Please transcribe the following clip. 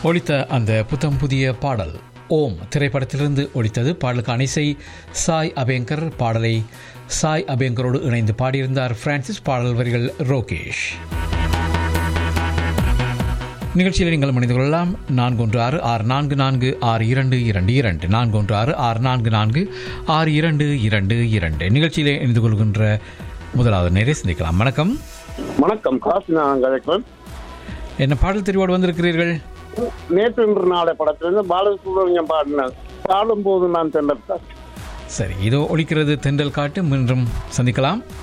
ஒழித்த அந்த புத்தம் புதிய பாடல் ஓம் திரைப்படத்திலிருந்து ஒழித்தது பாடலுக்கான இசை சாய் அபேங்கர் பாடலை சாய் அபேங்கரோடு இணைந்து பாடியிருந்தார் பிரான்சிஸ் பாடல் வரிகள் ரோகேஷ் நிகழ்ச்சியில் நீங்கள் மனித கொள்ளலாம் நான்கு ஒன்று ஆறு ஆறு நான்கு நான்கு ஆறு இரண்டு இரண்டு இரண்டு நான்கு ஒன்று ஆறு ஆறு நான்கு நான்கு ஆறு இரண்டு இரண்டு இரண்டு நிகழ்ச்சியிலே இணைந்து கொள்கின்ற முதலாவது நேரே சிந்திக்கலாம் வணக்கம் வணக்கம் காசி நான் கதைக்கிறேன் என்ன பாடல் தெரிவோடு வந்திருக்கிறீர்கள் நேற்று இன்று நாளை படத்திலிருந்து பாலசுப்ரமணியம் பாடினார் பாடும் போது நான் தென்றல் சரி இதோ ஒழிக்கிறது தென்றல் காட்டு மீண்டும் சந்திக்கலாம்